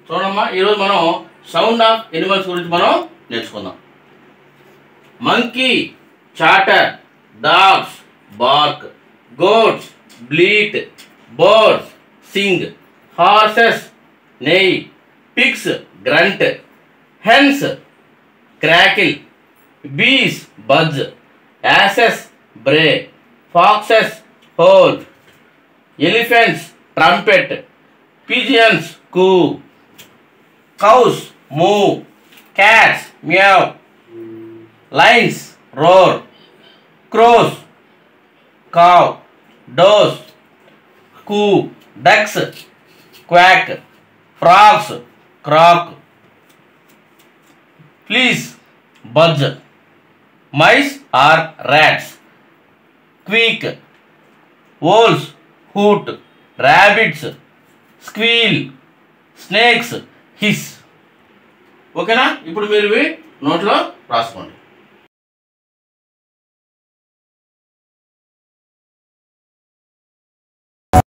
చూడమ్మా ఈరోజు మనం సౌండ్ ఆఫ్ ఎనిమల్స్ గురించి మనం నేర్చుకుందాం monkey chatter dogs bark goats bleat birds sing horses neigh pigs grunt hens cackle bees buzz asses bray foxes howl elephants trumpet pigeons coo cows moo cats meow lions roar crows caw doves coo ducks quack frogs croak flies buzz mice or rats squeak owls hoot rabbits squeal snakes hiss ఓకేనా ఇప్పుడు మీరు ఇవి నోట్లో రాసుకోండి